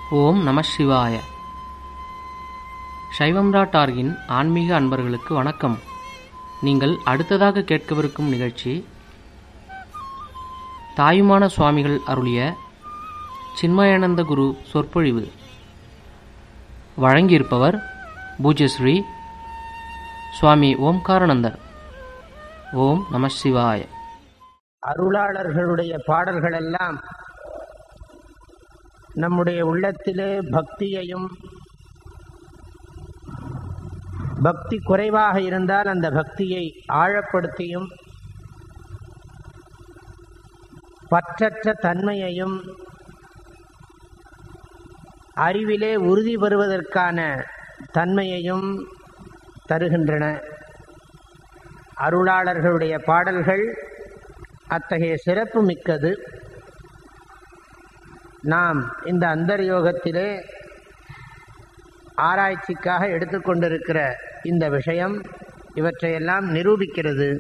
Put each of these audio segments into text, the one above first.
ஓம் நம சிவாய சைவம்ரா டார்கின் ஆன்மீக அன்பர்களுக்கு வணக்கம் நீங்கள் அடுத்ததாக கேட்கவிருக்கும் நிகழ்ச்சி தாயுமான சுவாமிகள் அருளிய சின்மயானந்த குரு சொற்பொழிவு வழங்கியிருப்பவர் பூஜ்யஸ்ரீ சுவாமி ஓம்காரானந்தர் ஓம் நம சிவாய அருளாளர்களுடைய பாடல்களெல்லாம் நம்முடைய உள்ளத்திலே பக்தியையும் பக்தி குறைவாக இருந்தால் அந்த பக்தியை ஆழப்படுத்தியும் பற்றற்ற தன்மையையும் அறிவிலே உறுதி பெறுவதற்கான தன்மையையும் தருகின்றன அருளாளர்களுடைய பாடல்கள் அத்தகைய சிறப்பு மிக்கது நாம் இந்த அந்தர்யோகத்திலே ஆராய்ச்சிக்காக எடுத்துக்கொண்டிருக்கிற இந்த விஷயம் இவற்றையெல்லாம் நிரூபிக்கிறது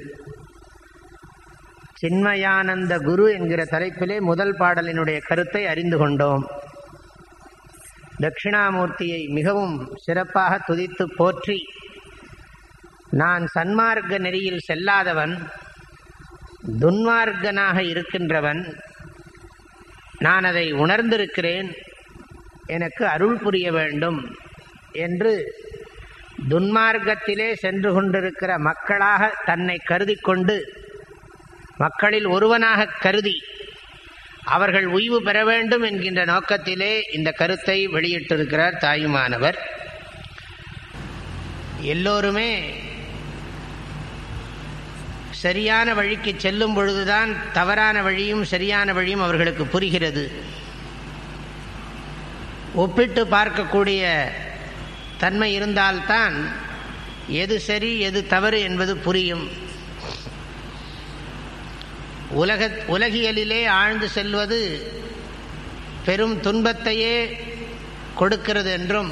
சின்மயானந்த குரு என்கிற தலைப்பிலே முதல் பாடலினுடைய கருத்தை அறிந்து கொண்டோம் தட்சிணாமூர்த்தியை மிகவும் சிறப்பாக துதித்து போற்றி நான் சன்மார்க்க நெறியில் செல்லாதவன் துன்மார்க்கனாக இருக்கின்றவன் நான் அதை உணர்ந்திருக்கிறேன் எனக்கு அருள் புரிய வேண்டும் என்று துன்மார்க்கத்திலே சென்று கொண்டிருக்கிற மக்களாக தன்னை கருதி கொண்டு மக்களில் ஒருவனாக கருதி அவர்கள் உய்வு பெற வேண்டும் என்கின்ற நோக்கத்திலே இந்த கருத்தை வெளியிட்டிருக்கிறார் தாயுமானவர் எல்லோருமே சரியான வழிக்கு செல்லும் பொழுதுதான் தவறான வழியும் சரியான வழியும் அவர்களுக்கு புரிகிறது ஒப்பிட்டு பார்க்கக்கூடிய தன்மை இருந்தால்தான் எது சரி எது தவறு என்பது புரியும் உலக உலகியலிலே ஆழ்ந்து செல்வது பெரும் துன்பத்தையே கொடுக்கிறது என்றும்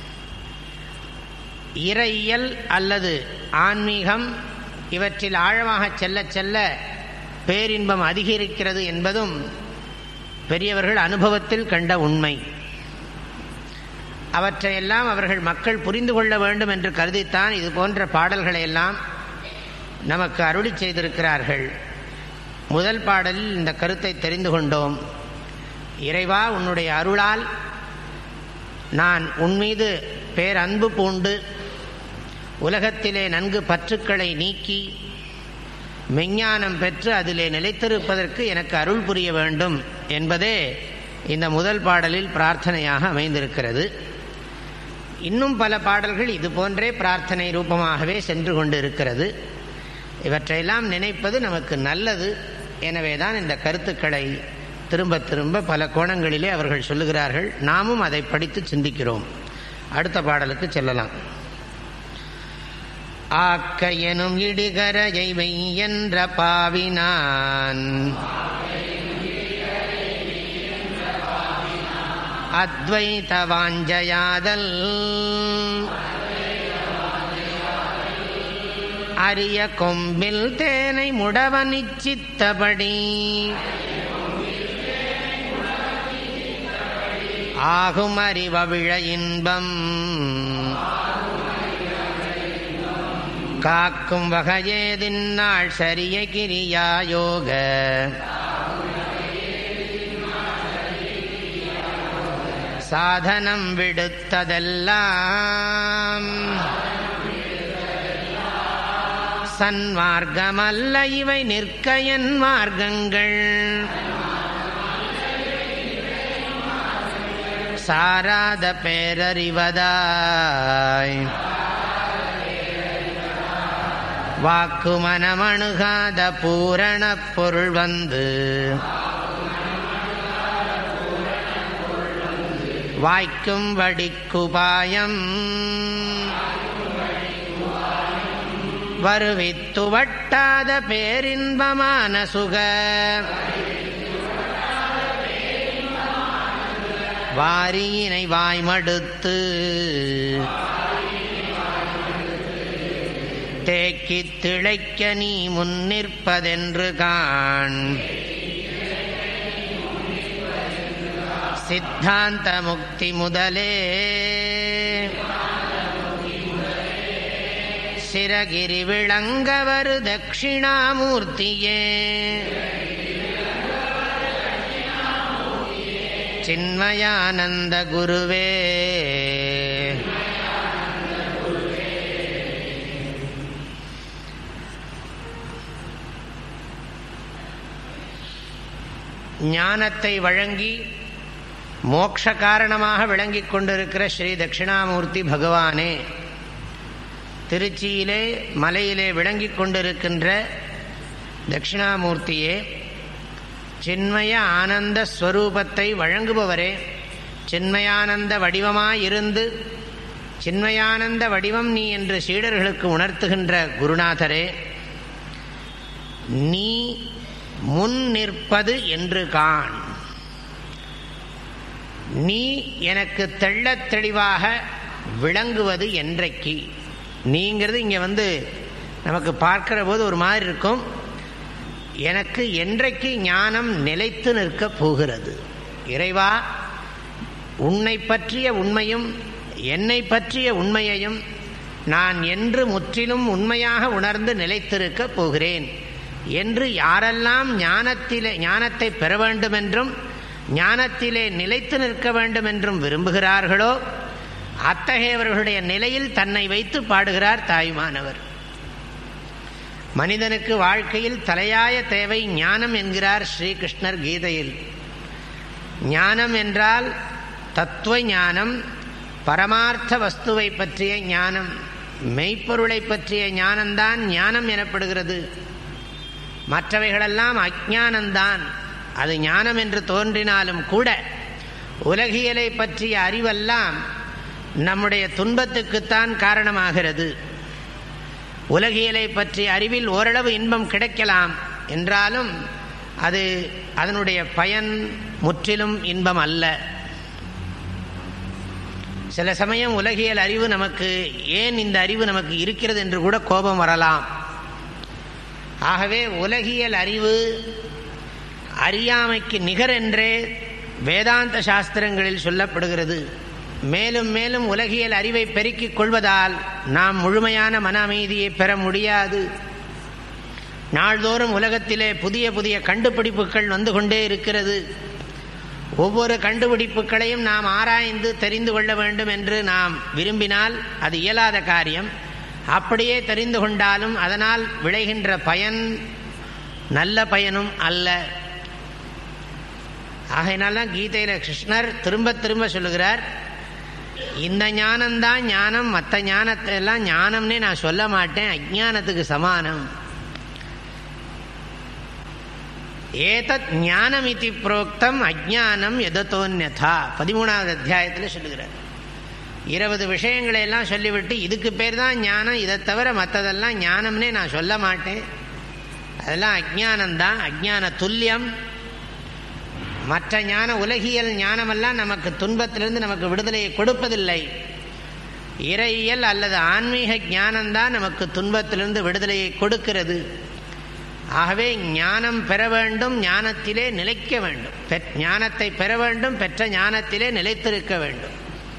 இறையியல் அல்லது ஆன்மீகம் இவற்றில் ஆழமாக செல்ல செல்ல பேரின்பம் அதிகரிக்கிறது என்பதும் பெரியவர்கள் அனுபவத்தில் கண்ட உண்மை அவற்றையெல்லாம் அவர்கள் மக்கள் புரிந்து கொள்ள வேண்டும் என்று கருதித்தான் இது போன்ற பாடல்களை எல்லாம் நமக்கு அருளி செய்திருக்கிறார்கள் முதல் பாடலில் இந்த கருத்தை தெரிந்து கொண்டோம் இறைவா உன்னுடைய அருளால் நான் உன்மீது பேரன்பு பூண்டு உலகத்திலே நன்கு பற்றுக்களை நீக்கி மெஞ்ஞானம் பெற்று அதிலே நிலைத்திருப்பதற்கு எனக்கு அருள் புரிய வேண்டும் என்பதே இந்த முதல் பாடலில் பிரார்த்தனையாக அமைந்திருக்கிறது இன்னும் பல பாடல்கள் இது போன்றே பிரார்த்தனை ரூபமாகவே சென்று கொண்டு இருக்கிறது இவற்றையெல்லாம் நினைப்பது நமக்கு நல்லது எனவே தான் இந்த கருத்துக்களை திரும்ப திரும்ப பல கோணங்களிலே அவர்கள் சொல்லுகிறார்கள் நாமும் அதை படித்து சிந்திக்கிறோம் அடுத்த பாடலுக்கு செல்லலாம் ஆக்க எனும் இடிகரையை என்ற பாவினான் அத்வைத வாஞ்சயாதல் அரிய கொம்பில் தேனை முடவ நிச்சித்தபடி ஆகும் அறிவவிழ இன்பம் காக்கும் வகையேதின்னாள் சரிய கிரியாயோக சாதனம் விடுத்ததெல்லாம் சன்மார்க்கமல்ல இவை நிற்கயன் மார்க்கங்கள் சாராத பேரறிவதாய் வாக்கு மனமணுகாத பூரண பொருள் வந்து வாய்க்கும் வடிக்குபாயம் வருவித்து வட்டாத பேரின்பமான சுக வாரியினை வாய்மடுத்து தேக்கித் திளைக்க நீ முன்னிற்பதென்று காண் சித்தாந்த முக்தி முதலே சிரகிரி விளங்கவரு தட்சிணாமூர்த்தியே சின்மயானந்த குருவே ஞானத்தை வழங்கி மோட்ச காரணமாக விளங்கிக் கொண்டிருக்கிற ஸ்ரீ தட்சிணாமூர்த்தி பகவானே திருச்சியிலே மலையிலே விளங்கிக் கொண்டிருக்கின்ற தட்சிணாமூர்த்தியே சின்மய ஆனந்த ஸ்வரூபத்தை வழங்குபவரே சின்மயானந்த வடிவமாயிருந்து சின்மயானந்த வடிவம் நீ என்று சீடர்களுக்கு உணர்த்துகின்ற குருநாதரே நீ முன் நிற்பது என்று காண் நீ எனக்கு தெள்ளத் தெளிவாக விளங்குவது என்றைக்கு நீங்கிறது இங்கே வந்து நமக்கு பார்க்கிற போது ஒரு மாதிரி இருக்கும் எனக்கு என்றைக்கு ஞானம் நிலைத்து நிற்கப் போகிறது இறைவா உன்னை பற்றிய உண்மையும் என்னை பற்றிய உண்மையையும் நான் என்று முற்றிலும் உண்மையாக உணர்ந்து நிலைத்திருக்கப் போகிறேன் என்று யாரெல்லாம் ஞானத்திலே ஞானத்தை பெற வேண்டுமென்றும் ஞானத்திலே நிலைத்து நிற்க வேண்டும் என்றும் விரும்புகிறார்களோ அத்தகையவர்களுடைய நிலையில் தன்னை வைத்து பாடுகிறார் தாய்மானவர் மனிதனுக்கு வாழ்க்கையில் தலையாய தேவை ஞானம் என்கிறார் ஸ்ரீகிருஷ்ணர் கீதையில் ஞானம் என்றால் தத்துவ ஞானம் பரமார்த்த வஸ்துவை பற்றிய ஞானம் மெய்ப்பொருளை பற்றிய ஞானம்தான் ஞானம் எனப்படுகிறது மற்றவைகளெல்லாம் அஜானந்தான் அது ஞானம் என்று தோன்றினாலும் கூட உலகியலை பற்றிய அறிவெல்லாம் நம்முடைய துன்பத்துக்குத்தான் காரணமாகிறது உலகியலை பற்றிய அறிவில் ஓரளவு இன்பம் கிடைக்கலாம் என்றாலும் அது அதனுடைய பயன் முற்றிலும் இன்பம் அல்ல சில சமயம் உலகியல் அறிவு நமக்கு ஏன் இந்த அறிவு நமக்கு இருக்கிறது என்று கூட கோபம் வரலாம் ஆகவே உலகியல் அறிவு அறியாமைக்கு நிகர் என்றே வேதாந்த சாஸ்திரங்களில் சொல்லப்படுகிறது மேலும் மேலும் உலகியல் அறிவை பெருக்கிக் கொள்வதால் நாம் முழுமையான மன அமைதியை பெற முடியாது நாள்தோறும் உலகத்திலே புதிய புதிய கண்டுபிடிப்புகள் வந்து கொண்டே இருக்கிறது ஒவ்வொரு கண்டுபிடிப்புகளையும் நாம் ஆராய்ந்து தெரிந்து கொள்ள வேண்டும் என்று நாம் விரும்பினால் அது இயலாத காரியம் அப்படியே தெரிந்து கொண்டாலும் அதனால் விளைகின்ற பயன் நல்ல பயனும் அல்ல ஆகையினால்தான் கீதையில் கிருஷ்ணர் திரும்ப திரும்ப சொல்லுகிறார் இந்த ஞானம்தான் ஞானம் மற்ற ஞானத்தை எல்லாம் ஞானம்னே நான் சொல்ல மாட்டேன் அஜானத்துக்கு சமானம் ஏதத் ஞானம் இது புரோக்தம் அஜானம் எதத்தோன்யதா பதிமூணாவது அத்தியாயத்தில் சொல்லுகிறார் இருபது விஷயங்களை எல்லாம் சொல்லிவிட்டு இதுக்கு பேர் தான் ஞானம் இதை தவிர மற்றதெல்லாம் ஞானம்னே நான் சொல்ல மாட்டேன் அதெல்லாம் அஜானந்தான் அஜான துல்லியம் மற்ற ஞான உலகியல் ஞானமெல்லாம் நமக்கு துன்பத்திலிருந்து நமக்கு விடுதலையை கொடுப்பதில்லை இறையியல் அல்லது ஆன்மீக ஞானம்தான் நமக்கு துன்பத்திலிருந்து விடுதலையை கொடுக்கிறது ஆகவே ஞானம் பெற வேண்டும் ஞானத்திலே நிலைக்க வேண்டும் ஞானத்தை பெற வேண்டும் பெற்ற ஞானத்திலே நிலைத்திருக்க வேண்டும்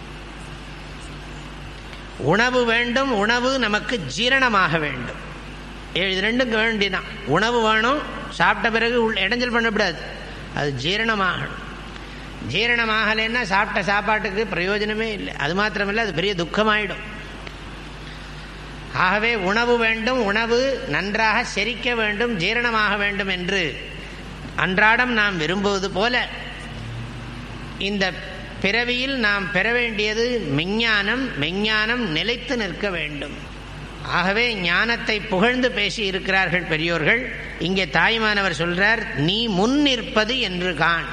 உணவு வேண்டும் உணவு நமக்கு ஜீரணமாக வேண்டும் இது ரெண்டும் வேண்டிதான் உணவு வேணும் சாப்பிட்ட பிறகு இடைஞ்சல் பண்ணக்கூடாது அது ஜீரணமாகணும் ஜீரணமாகலைன்னா சாப்பிட்ட சாப்பாட்டுக்கு பிரயோஜனமே இல்லை அது மாத்திரமில்லை அது பெரிய துக்கமாயிடும் ஆகவே உணவு வேண்டும் உணவு நன்றாக செரிக்க வேண்டும் ஜீரணமாக வேண்டும் என்று அன்றாடம் நாம் விரும்புவது போல இந்த பிறவியில் நாம் பெற வேண்டியது மெஞ்ஞானம் மெஞ்ஞானம் நிலைத்து நிற்க வேண்டும் ஆகவே ஞானத்தை புகழ்ந்து பேசி இருக்கிறார்கள் பெரியோர்கள் இங்கே தாய்மானவர் சொல்றார் நீ முன் நிற்பது என்று காண்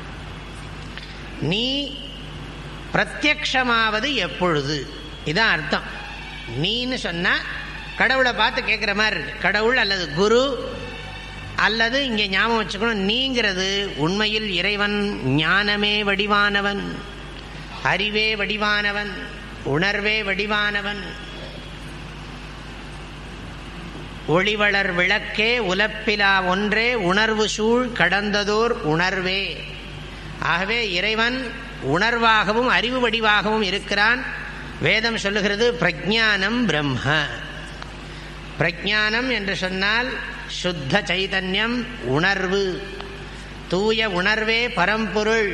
நீ பிரத்யக்ஷமாவது எப்பொழுது இதான் அர்த்தம் நீன்னு சொன்னா கடவுளை பார்த்து கேட்குற மாதிரி இருக்கு கடவுள் அல்லது குரு அல்லது இங்கே ஞாபகம் வச்சுக்கணும் நீங்கிறது உண்மையில் இறைவன் ஞானமே வடிவானவன் அறிவே வடிவானவன் உணர்வே வடிவானவன் ஒளிவளர் விளக்கே உலப்பிலா ஒன்றே உணர்வு சூழ் கடந்ததோர் உணர்வே ஆகவே இறைவன் உணர்வாகவும் அறிவு வடிவாகவும் இருக்கிறான் வேதம் சொல்லுகிறது பிரஜானம் பிரம்ம பிரஜானம் என்று சொன்னால் சுத்த சைதன்யம் உணர்வு தூய உணர்வே பரம்பொருள்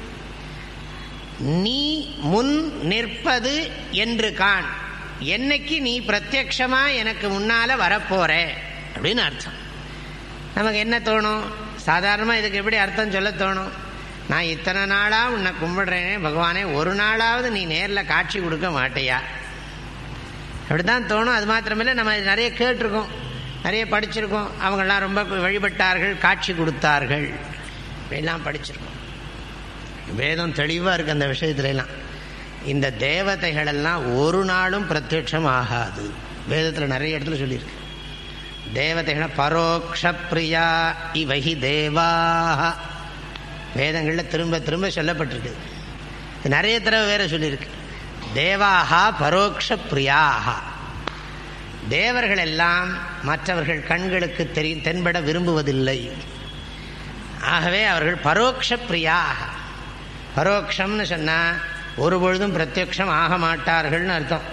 நீ முன் நிற்பது என்று காண் என்னைக்கு நீ பிரத்யக்ஷமா எனக்கு முன்னால வரப்போற அப்படின்னு அர்த்தம் நமக்கு என்ன தோணும் சாதாரணமாக இதுக்கு எப்படி அர்த்தம் சொல்ல தோணும் நான் இத்தனை நாளாக உன்னை கும்பிடுறேனே பகவானே ஒரு நாளாவது நீ நேரில் காட்சி கொடுக்க மாட்டேயா அப்படி தான் தோணும் அது மாத்திரமில்லை நம்ம நிறைய கேட்டிருக்கோம் நிறைய படிச்சிருக்கோம் அவங்கெல்லாம் ரொம்ப வழிபட்டார்கள் காட்சி கொடுத்தார்கள் இப்படிலாம் படிச்சிருக்கோம் வேதம் தெளிவாக இருக்குது அந்த விஷயத்துலலாம் இந்த தேவதைகளெல்லாம் ஒரு நாளும் பிரத்யட்சம் ஆகாது வேதத்தில் நிறைய இடத்துல சொல்லியிருக்கு தேவதைகள் பரோக்ஷ பிரியா இவகி தேவாக வேதங்களில் திரும்ப திரும்ப சொல்லப்பட்டிருக்கு இது நிறைய தடவை வேற சொல்லியிருக்கு தேவாகா பரோக்ஷ பிரியாக தேவர்கள் எல்லாம் மற்றவர்கள் கண்களுக்கு தெரி தென்பட விரும்புவதில்லை ஆகவே அவர்கள் பரோக்ஷ பிரியாக பரோக்ஷம்னு சொன்னால் ஒரு பொழுதும் பிரத்யக்ஷம் ஆக மாட்டார்கள்னு அர்த்தம்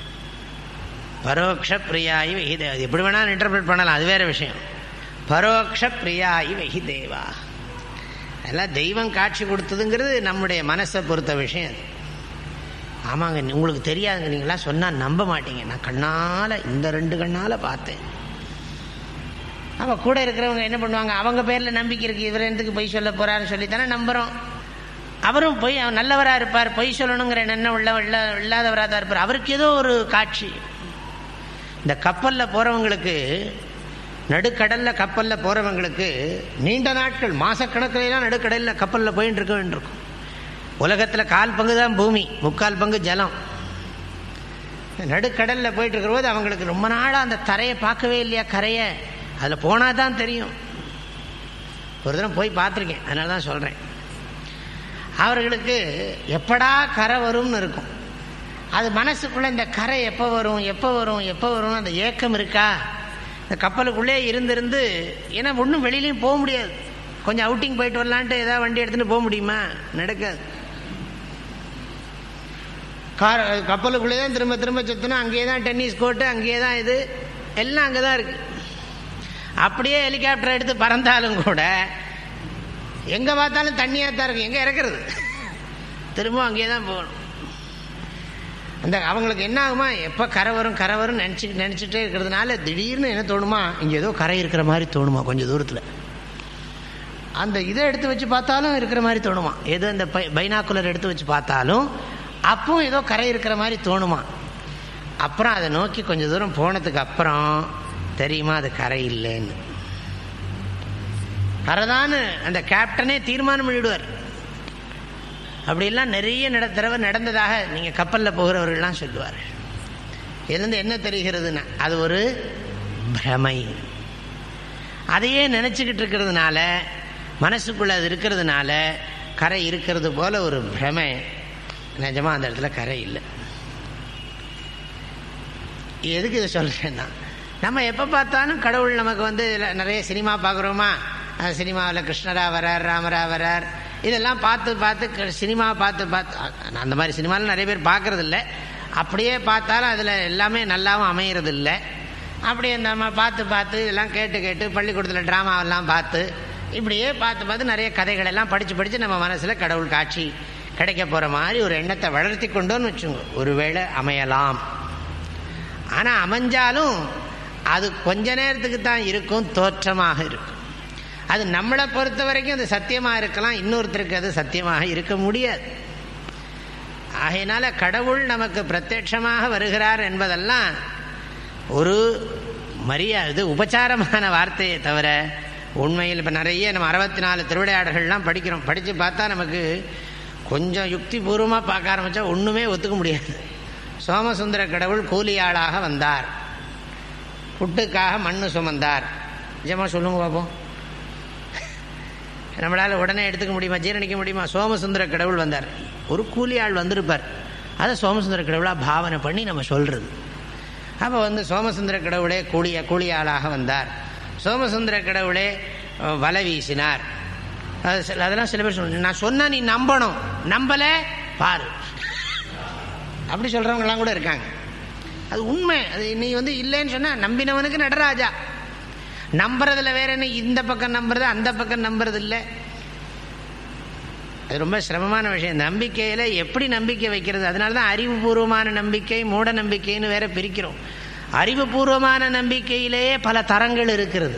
பரோக்ஷ பிரியாயி வெகி தேவா அது எப்படி வேணாலும் இன்டர்பிரட் பண்ணலாம் அது வேற விஷயம் பரோக்ஷ பிரியாயி வெகி தேவா அதெல்லாம் தெய்வம் காட்சி கொடுத்ததுங்கிறது நம்முடைய மனசை பொறுத்த விஷயம் அது ஆமாங்க உங்களுக்கு தெரியாதுங்க நீங்களாம் சொன்னால் நம்ப மாட்டீங்க நான் கண்ணால் இந்த ரெண்டு கண்ணால் பார்த்தேன் அவள் கூட இருக்கிறவங்க என்ன பண்ணுவாங்க அவங்க பேரில் நம்பிக்கை இருக்குது இவர் எதுக்கு பொய் சொல்ல போகிறாருன்னு சொல்லி தானே நம்புகிறோம் அவரும் பொய் அவன் நல்லவராக இருப்பார் பொய் சொல்லணுங்கிற எண்ணம் உள்ள இல்ல இல்லாதவராக தான் இருப்பார் அவருக்கு ஏதோ ஒரு காட்சி இந்த கப்பலில் போகிறவங்களுக்கு நடுக்கடலில் கப்பலில் போகிறவங்களுக்கு நீண்ட நாட்கள் மாதக்கணக்கிலாம் நடுக்கடலில் கப்பலில் போயின்னு இருக்க வேண்டியிருக்கும் உலகத்தில் கால் பங்கு தான் பூமி முக்கால் பங்கு ஜலம் நடுக்கடலில் போயிட்டு இருக்கிற போது அவங்களுக்கு ரொம்ப நாளாக அந்த தரையை பார்க்கவே இல்லையா கரையை அதில் போனால் தான் தெரியும் ஒரு தடவை போய் பார்த்துருக்கேன் அதனால தான் சொல்கிறேன் அவர்களுக்கு எப்படா கரை வரும்னு இருக்கும் அது மனசுக்குள்ளே இந்த கரை எப்போ வரும் எப்போ வரும் எப்போ வரும்னு அந்த ஏக்கம் இருக்கா இந்த கப்பலுக்குள்ளே இருந்திருந்து ஏன்னா ஒன்றும் வெளியிலையும் போக முடியாது கொஞ்சம் அவுட்டிங் போயிட்டு வரலான்ட்டு ஏதாவது வண்டி எடுத்துகிட்டு போக முடியுமா நடக்காது கார் கப்பலுக்குள்ளே தான் திரும்ப திரும்ப சுற்றணும் அங்கேயே தான் டென்னிஸ் கோர்ட்டு அங்கேயே தான் இது எல்லாம் அங்கே தான் இருக்குது அப்படியே ஹெலிகாப்டர் எடுத்து பறந்தாலும் கூட எங்கே பார்த்தாலும் தண்ணியாக தான் இருக்கும் எங்கே இறக்குறது திரும்ப அங்கேயே தான் போகணும் அந்த அவங்களுக்கு என்ன ஆகுமா எப்போ கரை வரும் கரை வரும் நினச்சி நினச்சிட்டே இருக்கிறதுனால திடீர்னு என்ன தோணுமா இங்கே ஏதோ கரை இருக்கிற மாதிரி தோணுமா கொஞ்சம் தூரத்தில் அந்த இதை எடுத்து வச்சு பார்த்தாலும் இருக்கிற மாதிரி தோணுமா ஏதோ இந்த பை பைனாக்குலர் எடுத்து வச்சு பார்த்தாலும் அப்பவும் ஏதோ கரை இருக்கிற மாதிரி தோணுமா அப்புறம் அதை நோக்கி கொஞ்சம் தூரம் போனதுக்கு அப்புறம் தெரியுமா அது கரை இல்லைன்னு கரைதான்னு அந்த கேப்டனே தீர்மானம் பண்ணிவிடுவார் அப்படிலாம் நிறைய நட தடவை நடந்ததாக நீங்கள் கப்பலில் போகிறவர்கள்லாம் சொல்லுவார் இதுலேருந்து என்ன தெரிகிறதுன்னா அது ஒரு பிரமை அதையே நினச்சிக்கிட்டு இருக்கிறதுனால மனசுக்குள்ளே அது இருக்கிறதுனால கரை இருக்கிறது போல ஒரு பிரமை நிஜமாக அந்த இடத்துல கரை இல்லை எதுக்கு இதை சொல்கிறேன்னா நம்ம எப்போ பார்த்தாலும் கடவுள் நமக்கு வந்து நிறைய சினிமா பார்க்குறோமா சினிமாவில் கிருஷ்ணரா வரார் ராமரா வரார் இதெல்லாம் பார்த்து பார்த்து சினிமா பார்த்து பார்த்து அந்த மாதிரி சினிமாவில் நிறைய பேர் பார்க்குறதில்ல அப்படியே பார்த்தாலும் அதில் எல்லாமே நல்லாவும் அமையிறது இல்லை அப்படியே நம்ம பார்த்து பார்த்து இதெல்லாம் கேட்டு கேட்டு பள்ளிக்கூடத்தில் ட்ராமாவெல்லாம் பார்த்து இப்படியே பார்த்து பார்த்து நிறைய கதைகள் எல்லாம் படித்து படித்து நம்ம மனசில் கடவுள் காட்சி கிடைக்க போகிற மாதிரி ஒரு எண்ணத்தை வளர்த்தி கொண்டோன்னு வச்சுங்க ஒருவேளை அமையலாம் ஆனால் அமைஞ்சாலும் அது கொஞ்ச நேரத்துக்கு தான் இருக்கும் தோற்றமாக இருக்கும் அது நம்மளை பொறுத்த வரைக்கும் அது சத்தியமாக இருக்கலாம் இன்னொருத்தருக்கு அது சத்தியமாக இருக்க முடியாது ஆகையினால கடவுள் நமக்கு பிரத்யட்சமாக வருகிறார் என்பதெல்லாம் ஒரு மரியாதை உபச்சாரமான வார்த்தையை தவிர உண்மையில் இப்போ நிறைய நம்ம அறுபத்தி நாலு திருவிளையாடல்கள்லாம் படிக்கிறோம் படித்து பார்த்தா நமக்கு கொஞ்சம் யுக்தி பூர்வமாக பார்க்க ஆரம்பித்தா ஒன்றுமே ஒத்துக்க முடியாது சோமசுந்தர கடவுள் கூலியாளாக வந்தார் புட்டுக்காக மண்ணு சுமந்தார் நிஜமாக சொல்லுங்க பார்ப்போம் நம்மளால் உடனே எடுத்துக்க முடியுமா ஜீரணிக்க முடியுமா சோமசுந்தர கடவுள் வந்தார் ஒரு கூலி ஆள் வந்திருப்பார் அதை சோமசுந்தர கடவுளாக பாவனை பண்ணி நம்ம சொல்கிறது அப்போ வந்து சோமசுந்தர கடவுளே கூலிய கூலி ஆளாக வந்தார் சோமசுந்தர கடவுளே வலை வீசினார் அது சில- அதெல்லாம் சில பேர் சொல்ல நான் சொன்னா நீ நம்பணும் நம்பல பாரு அப்படி சொல்றவங்கலாம் கூட இருக்காங்க அது உண்மை அது நீ வந்து இல்லைன்னு சொன்னா நம்பினவனுக்கு நடராஜா நம்புறதுல வேற என்ன இந்த பக்கம் நம்புறது அந்த பக்கம் நம்புறது இல்லை அது ரொம்ப சிரமமான விஷயம் நம்பிக்கையில் எப்படி நம்பிக்கை வைக்கிறது அதனால தான் அறிவுபூர்வமான நம்பிக்கை மூட நம்பிக்கைன்னு வேற பிரிக்கிறோம் அறிவுபூர்வமான நம்பிக்கையிலேயே பல தரங்கள் இருக்கிறது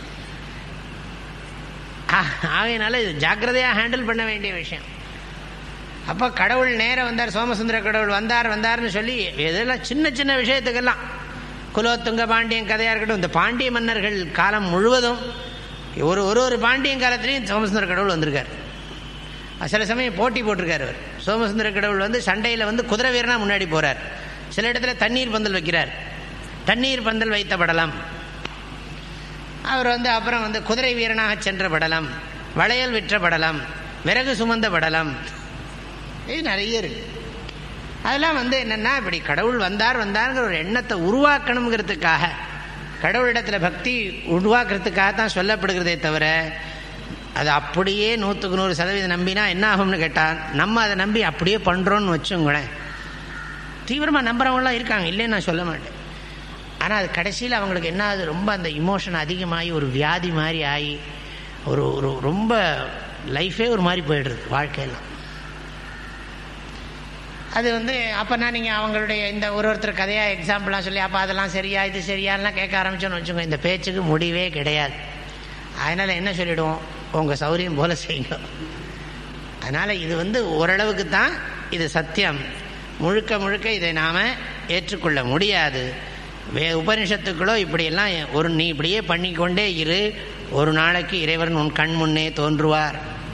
ஆ- ஆகையினால இது ஜாக்கிரதையாக ஹேண்டில் பண்ண வேண்டிய விஷயம் அப்போ கடவுள் நேரம் வந்தார் சோமசுந்தர கடவுள் வந்தார் வந்தார்னு சொல்லி இதெல்லாம் சின்ன சின்ன விஷயத்துக்கெல்லாம் குலோத்துங்க பாண்டியன் கதையாக இருக்கட்டும் இந்த பாண்டிய மன்னர்கள் காலம் முழுவதும் ஒரு ஒரு ஒரு பாண்டியன் காலத்துலேயும் சோமசுந்தர கடவுள் வந்திருக்கார் சில சமயம் போட்டி போட்டிருக்காரு அவர் சோமசுந்தர கடவுள் வந்து சண்டையில் வந்து குதிரை வீரனா முன்னாடி போகிறார் சில இடத்துல தண்ணீர் பந்தல் வைக்கிறார் தண்ணீர் பந்தல் வைத்த படலம் அவர் வந்து அப்புறம் வந்து குதிரை வீரனாக சென்ற படலம் வளையல் விற்ற படலம் விறகு சுமந்த படலம் இது நிறைய இருக்கு அதெல்லாம் வந்து என்னென்னா இப்படி கடவுள் வந்தார் வந்தாருங்கிற ஒரு எண்ணத்தை உருவாக்கணுங்கிறதுக்காக கடவுளிடத்தில் பக்தி உருவாக்குறதுக்காக தான் சொல்லப்படுகிறதே தவிர அது அப்படியே நூற்றுக்கு நூறு சதவீதம் நம்பினா என்ன ஆகும்னு கேட்டால் நம்ம அதை நம்பி அப்படியே பண்ணுறோன்னு வச்சுங்களேன் தீவிரமாக நம்புறவங்களாம் இருக்காங்க இல்லைன்னு நான் சொல்ல மாட்டேன் ஆனால் அது கடைசியில் அவங்களுக்கு என்ன ஆகுது ரொம்ப அந்த இமோஷன் அதிகமாகி ஒரு வியாதி மாதிரி ஆகி ஒரு ஒரு ரொம்ப லைஃபே ஒரு மாதிரி போயிடுறது வாழ்க்கையெல்லாம் அது வந்து அப்போனா நீங்கள் அவங்களுடைய இந்த ஒரு ஒருத்தர் கதையாக எக்ஸாம்பிளாக சொல்லி அப்போ அதெல்லாம் சரியா இது சரியாலாம் கேட்க ஆரம்பிச்சோன்னு வச்சுக்கோங்க இந்த பேச்சுக்கு முடிவே கிடையாது அதனால் என்ன சொல்லிடுவோம் உங்கள் சௌரியம் போல செய்யுங்க அதனால் இது வந்து ஓரளவுக்கு தான் இது சத்தியம் முழுக்க முழுக்க இதை நாம் ஏற்றுக்கொள்ள முடியாது வே உபனிஷத்துக்களோ இப்படியெல்லாம் ஒரு நீ இப்படியே பண்ணிக்கொண்டே இரு ஒரு நாளைக்கு இறைவன் உன் கண் முன்னே தோன்றுவார்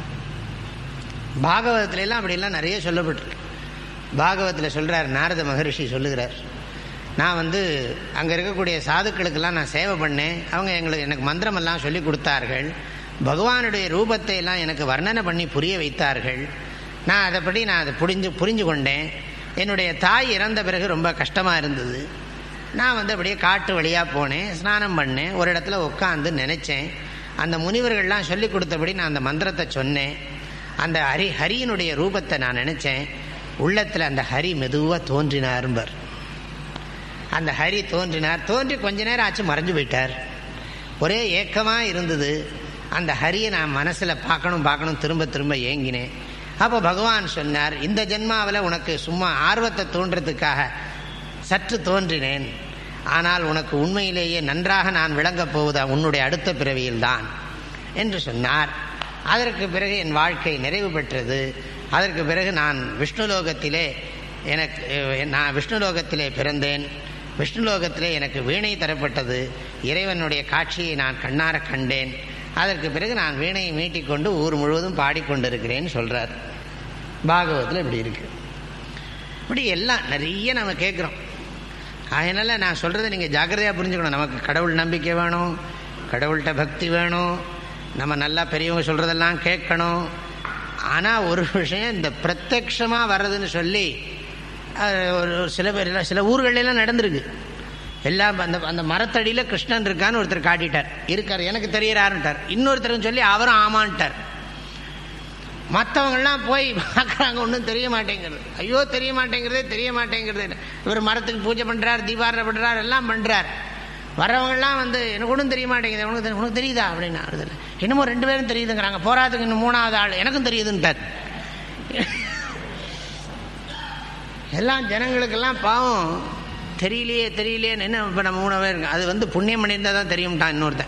பாகவதத்துல எல்லாம் அப்படியெல்லாம் நிறைய சொல்லப்பட்டிருக்கு பாகவத்தில் சொல்கிறார் நாரத மகரிஷி சொல்லுகிறார் நான் வந்து அங்கே இருக்கக்கூடிய சாதுக்களுக்கெல்லாம் நான் சேவை பண்ணேன் அவங்க எங்களுக்கு எனக்கு மந்திரமெல்லாம் சொல்லி கொடுத்தார்கள் பகவானுடைய ரூபத்தை எல்லாம் எனக்கு வர்ணனை பண்ணி புரிய வைத்தார்கள் நான் அதைப்படி நான் அதை புரிஞ்சு புரிஞ்சு கொண்டேன் என்னுடைய தாய் இறந்த பிறகு ரொம்ப கஷ்டமாக இருந்தது நான் வந்து அப்படியே காட்டு வழியாக போனேன் ஸ்நானம் பண்ணேன் ஒரு இடத்துல உட்காந்து நினச்சேன் அந்த முனிவர்கள்லாம் சொல்லி கொடுத்தபடி நான் அந்த மந்திரத்தை சொன்னேன் அந்த ஹரி ஹரியினுடைய ரூபத்தை நான் நினச்சேன் உள்ளத்தில் அந்த ஹரி மெதுவாக தோன்றினார்பர் அந்த ஹரி தோன்றினார் தோன்றி கொஞ்ச நேரம் ஆச்சு மறைஞ்சு போயிட்டார் ஒரே ஏக்கமாக இருந்தது அந்த ஹரியை நான் மனசில் பார்க்கணும் பார்க்கணும் திரும்ப திரும்ப ஏங்கினேன் அப்போ பகவான் சொன்னார் இந்த ஜென்மாவில் உனக்கு சும்மா ஆர்வத்தை தோன்றதுக்காக சற்று தோன்றினேன் ஆனால் உனக்கு உண்மையிலேயே நன்றாக நான் விளங்கப் போவதா உன்னுடைய அடுத்த பிறவியில்தான் என்று சொன்னார் அதற்கு பிறகு என் வாழ்க்கை நிறைவு பெற்றது அதற்கு பிறகு நான் விஷ்ணுலோகத்திலே எனக்கு நான் விஷ்ணுலோகத்திலே பிறந்தேன் விஷ்ணுலோகத்திலே எனக்கு வீணை தரப்பட்டது இறைவனுடைய காட்சியை நான் கண்ணார கண்டேன் அதற்கு பிறகு நான் வீணையை மீட்டிக்கொண்டு ஊர் முழுவதும் பாடிக்கொண்டிருக்கிறேன்னு சொல்கிறார் பாகவத்தில் இப்படி இருக்கு இப்படி எல்லாம் நிறைய நம்ம கேட்குறோம் அதனால் நான் சொல்கிறத நீங்கள் ஜாக்கிரதையாக புரிஞ்சுக்கணும் நமக்கு கடவுள் நம்பிக்கை வேணும் கடவுள்கிட்ட பக்தி வேணும் நம்ம நல்லா பெரியவங்க சொல்கிறதெல்லாம் கேட்கணும் ஆனால் ஒரு விஷயம் இந்த பிரத்யக்ஷமாக வர்றதுன்னு சொல்லி அது ஒரு ஒரு சில பேர் எல்லாம் சில ஊர்களெல்லாம் நடந்திருக்கு எல்லாம் அந்த அந்த மரத்தடியில் கிருஷ்ணன் இருக்கான்னு ஒருத்தர் காட்டிட்டார் இருக்கார் எனக்கு தெரியறாருன்ட்டார் இன்னொருத்தரும் சொல்லி அவரும் ஆமான்ட்டார் மற்றவங்கள்லாம் போய் பார்க்குறாங்க ஒன்றும் தெரிய மாட்டேங்கிறது ஐயோ தெரிய மாட்டேங்கிறதே தெரிய மாட்டேங்கிறது இவர் மரத்துக்கு பூஜை பண்ணுறார் தீபாரணை பண்ணுறார் எல்லாம் பண்ணுறார் வரவங்கெல்லாம் வந்து எனக்கு ஒன்றும் தெரிய மாட்டேங்குது உனக்கு தெரி- உனக்கு தெரியுதா அப்படின்னு அறுதல் என்னமோ ரெண்டு பேரும் தெரியுதுங்கிறாங்க போராதுக்கு இன்னும் மூணாவது ஆள் எனக்கும் தெரியுதுன்ட்டார் எல்லாம் ஜனங்களுக்கெல்லாம் பாவம் தெரியலையே தெரியலையே என்ன இப்போ நம்ம மூணு பேர் இருக்கு அது வந்து புண்ணியம் பண்ணியிருந்தால் தான் தெரியும்ட்டான் இன்னொருத்தன்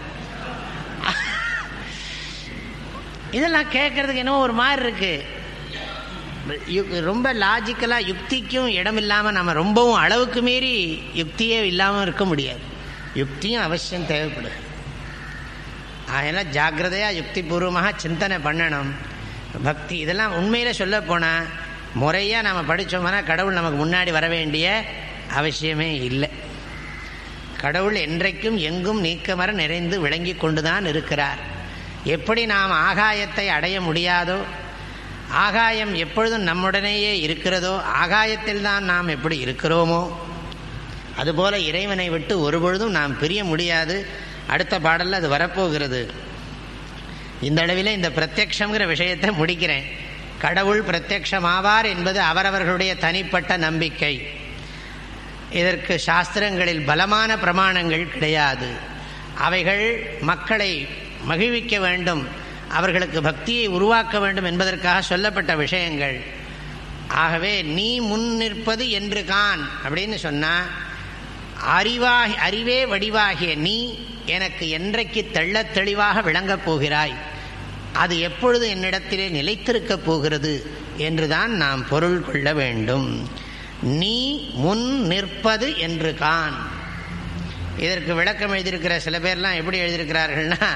இதெல்லாம் கேட்கறதுக்கு என்னவோ ஒரு மாதிரி இருக்கு யு- ரொம்ப லாஜிக்கலாக யுக்திக்கும் இடம் இல்லாமல் நம்ம ரொம்பவும் அளவுக்கு மீறி யுக்தியே இல்லாமல் இருக்க முடியாது யுக்தியும் அவசியம் தேவைப்படுது அதெல்லாம் ஜாக்கிரதையாக யுக்திபூர்வமாக சிந்தனை பண்ணணும் பக்தி இதெல்லாம் உண்மையில் சொல்ல போனால் முறையாக நம்ம படித்தோம்னா கடவுள் நமக்கு முன்னாடி வர வேண்டிய அவசியமே இல்லை கடவுள் என்றைக்கும் எங்கும் நீக்கமர நிறைந்து விளங்கி கொண்டுதான் இருக்கிறார் எப்படி நாம் ஆகாயத்தை அடைய முடியாதோ ஆகாயம் எப்பொழுதும் நம்முடனேயே இருக்கிறதோ ஆகாயத்தில் தான் நாம் எப்படி இருக்கிறோமோ அதுபோல இறைவனை விட்டு ஒருபொழுதும் நாம் பிரிய முடியாது அடுத்த பாடலில் அது வரப்போகிறது இந்த அளவில் இந்த பிரத்யக்ஷங்கிற விஷயத்தை முடிக்கிறேன் கடவுள் பிரத்யக்ஷமாவார் என்பது அவரவர்களுடைய தனிப்பட்ட நம்பிக்கை இதற்கு சாஸ்திரங்களில் பலமான பிரமாணங்கள் கிடையாது அவைகள் மக்களை மகிழ்விக்க வேண்டும் அவர்களுக்கு பக்தியை உருவாக்க வேண்டும் என்பதற்காக சொல்லப்பட்ட விஷயங்கள் ஆகவே நீ முன் நிற்பது என்று கான் அப்படின்னு சொன்னால் அறிவாகி அறிவே வடிவாகிய நீ எனக்கு என்றைக்கு தெள்ளத் தெளிவாக விளங்கப் போகிறாய் அது எப்பொழுது என்னிடத்திலே நிலைத்திருக்கப் போகிறது என்றுதான் நாம் பொருள் கொள்ள வேண்டும் நீ முன் நிற்பது என்று கான் இதற்கு விளக்கம் எழுதியிருக்கிற சில பேர்லாம் எப்படி எழுதியிருக்கிறார்கள்னா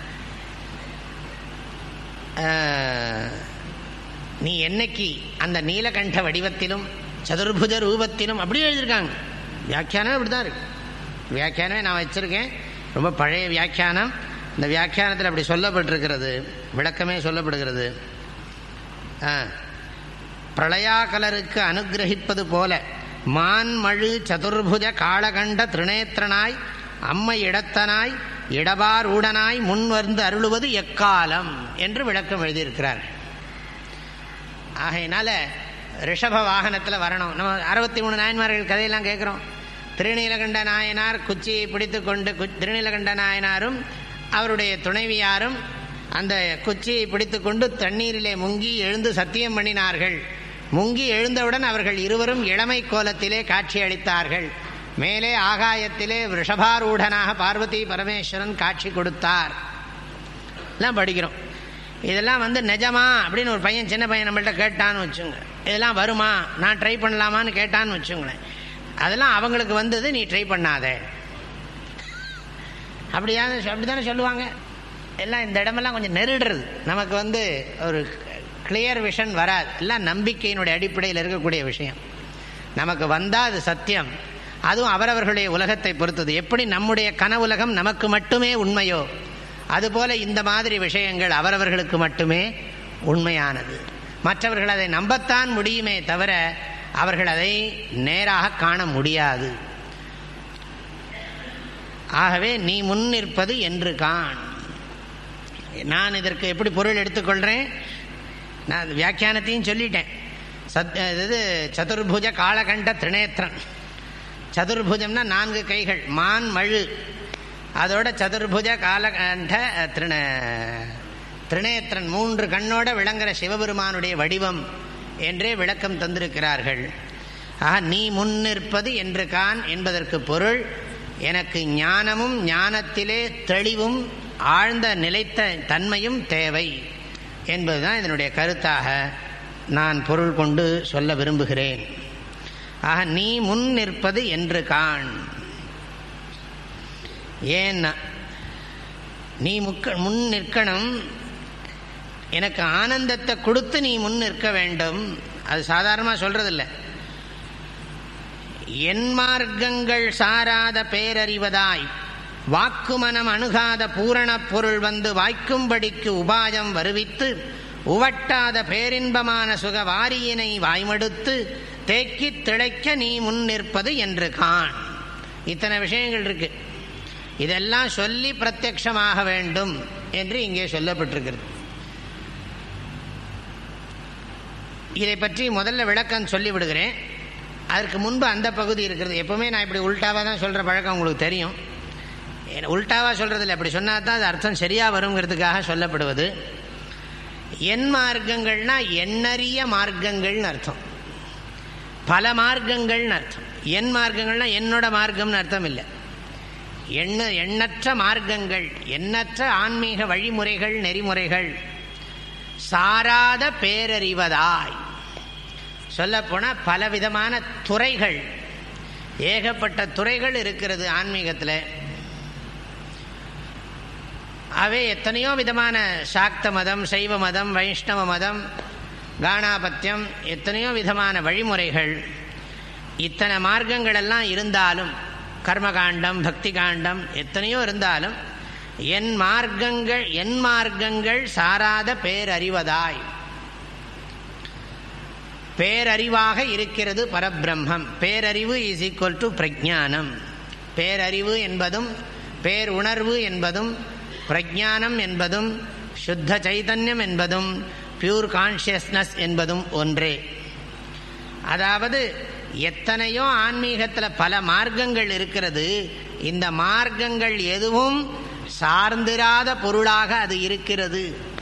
நீ என்னைக்கு அந்த நீலகண்ட வடிவத்திலும் சதுர்புஜ ரூபத்திலும் அப்படி எழுதியிருக்காங்க வியாக்கியானம் அப்படி தான் இருக்கு வியாக்கியானமே நான் வச்சுருக்கேன் ரொம்ப பழைய வியாக்கியானம் இந்த வியாக்கியானத்தில் அப்படி சொல்லப்பட்டிருக்கிறது விளக்கமே சொல்லப்படுகிறது பிரளயாகலருக்கு அனுகிரகிப்பது போல மான்மழு சதுர்புஜ காளகண்ட திருநேத்திரனாய் அம்மை இடத்தனாய் இடபார் ஊடனாய் முன் வந்து அருளுவது எக்காலம் என்று விளக்கம் எழுதியிருக்கிறார் ஆகையினால ரிஷப வாகனத்தில் வரணும் நம்ம அறுபத்தி மூணு நாயன்மார்கள் கதையெல்லாம் கேட்குறோம் திருநீலகண்ட நாயனார் குச்சியை பிடித்து கொண்டு திருநீலகண்ட நாயனாரும் அவருடைய துணைவியாரும் அந்த குச்சியை பிடித்து கொண்டு தண்ணீரிலே முங்கி எழுந்து சத்தியம் பண்ணினார்கள் முங்கி எழுந்தவுடன் அவர்கள் இருவரும் இளமை கோலத்திலே காட்சி அளித்தார்கள் மேலே ஆகாயத்திலே ரிஷபாரூடனாக பார்வதி பரமேஸ்வரன் காட்சி கொடுத்தார் எல்லாம் படிக்கிறோம் இதெல்லாம் வந்து நிஜமா அப்படின்னு ஒரு பையன் சின்ன பையன் நம்மள்ட்ட கேட்டான்னு வச்சுங்க இதெல்லாம் வருமா நான் ட்ரை பண்ணலாமான்னு கேட்டான்னு வச்சுங்களேன் அதெல்லாம் அவங்களுக்கு வந்தது நீ ட்ரை பண்ணாத அப்படியா அப்படி தானே சொல்லுவாங்க எல்லாம் இந்த இடமெல்லாம் கொஞ்சம் நெருடுறது நமக்கு வந்து ஒரு கிளியர் விஷன் வராது எல்லாம் நம்பிக்கையினுடைய அடிப்படையில் இருக்கக்கூடிய விஷயம் நமக்கு வந்தால் அது சத்தியம் அதுவும் அவரவர்களுடைய உலகத்தை பொறுத்தது எப்படி நம்முடைய கனவுலகம் நமக்கு மட்டுமே உண்மையோ அதுபோல இந்த மாதிரி விஷயங்கள் அவரவர்களுக்கு மட்டுமே உண்மையானது மற்றவர்கள் அதை நம்பத்தான் முடியுமே தவிர அவர்கள் அதை நேராக காண முடியாது ஆகவே நீ முன் நிற்பது என்று காண் நான் இதற்கு எப்படி பொருள் எடுத்துக்கொள்கிறேன் நான் வியாக்கியானத்தையும் சொல்லிட்டேன் சத் இது சதுர்புஜ காலகண்ட திரிநேத்திரன் சதுர்புஜம்னா நான்கு கைகள் மான் மழு அதோட சதுர்புஜ காலகண்ட திருண திரிநேத்திரன் மூன்று கண்ணோட விளங்குற சிவபெருமானுடைய வடிவம் என்றே விளக்கம் தந்திருக்கிறார்கள் ஆக நீ முன்னிற்பது என்று கான் என்பதற்கு பொருள் எனக்கு ஞானமும் ஞானத்திலே தெளிவும் ஆழ்ந்த நிலைத்த தன்மையும் தேவை என்பதுதான் இதனுடைய கருத்தாக நான் பொருள் கொண்டு சொல்ல விரும்புகிறேன் ஆக நீ முன் நிற்பது என்று காண் ஏன்னா நீ முக்க முன் நிற்கணும் எனக்கு ஆனந்தத்தை கொடுத்து நீ முன் நிற்க வேண்டும் அது சாதாரணமாக சொல்றதில்லை என் மார்க்கங்கள் சாராத பேரறிவதாய் வாக்குமனம் அணுகாத பூரணப் பொருள் வந்து வாய்க்கும்படிக்கு உபாயம் வருவித்து உவட்டாத பேரின்பமான சுக வாரியினை வாய்மடுத்து தேக்கி திளைக்க நீ முன் நிற்பது என்று காண் இத்தனை விஷயங்கள் இருக்கு இதெல்லாம் சொல்லி பிரத்யக்ஷமாக வேண்டும் என்று இங்கே சொல்லப்பட்டிருக்கிறது இதை பற்றி முதல்ல விளக்கம் சொல்லி விடுகிறேன் அதற்கு முன்பு அந்த பகுதி இருக்கிறது எப்பவுமே நான் இப்படி உல்டாவாக தான் சொல்கிற பழக்கம் உங்களுக்கு தெரியும் உல்டாவாக சொல்கிறதில்ல அப்படி சொன்னால் தான் அது அர்த்தம் சரியாக வருங்கிறதுக்காக சொல்லப்படுவது என் மார்க்கங்கள்னா எண்ணறிய மார்க்கங்கள்னு அர்த்தம் பல மார்க்கங்கள்னு அர்த்தம் என் மார்க்கங்கள்னா என்னோட மார்க்கம்னு அர்த்தம் இல்லை எண்ண எண்ணற்ற மார்க்கங்கள் எண்ணற்ற ஆன்மீக வழிமுறைகள் நெறிமுறைகள் சாராத பேரறிவதாய் சொல்லப்போனால் பலவிதமான துறைகள் ஏகப்பட்ட துறைகள் இருக்கிறது ஆன்மீகத்தில் அவை எத்தனையோ விதமான சாக்த மதம் சைவ மதம் வைஷ்ணவ மதம் கானாபத்தியம் எத்தனையோ விதமான வழிமுறைகள் இத்தனை மார்க்கங்கள் எல்லாம் இருந்தாலும் கர்மகாண்டம் பக்தி காண்டம் எத்தனையோ இருந்தாலும் என் மார்க்கங்கள் என் மார்க்கங்கள் சாராத பேரறிவதாய் பேரறிவாக இருக்கிறது பரபிரம்மம் பேரறிவு இஸ் ஈக்குவல் டு பிரஜானம் பேரறிவு என்பதும் பேருணர்வு என்பதும் பிரஜானம் என்பதும் சுத்த சைதன்யம் என்பதும் பியூர் கான்ஷியஸ்னஸ் என்பதும் ஒன்றே அதாவது எத்தனையோ ஆன்மீகத்தில் பல மார்க்கங்கள் இருக்கிறது இந்த மார்க்கங்கள் எதுவும் சார்ந்திராத பொருளாக அது இருக்கிறது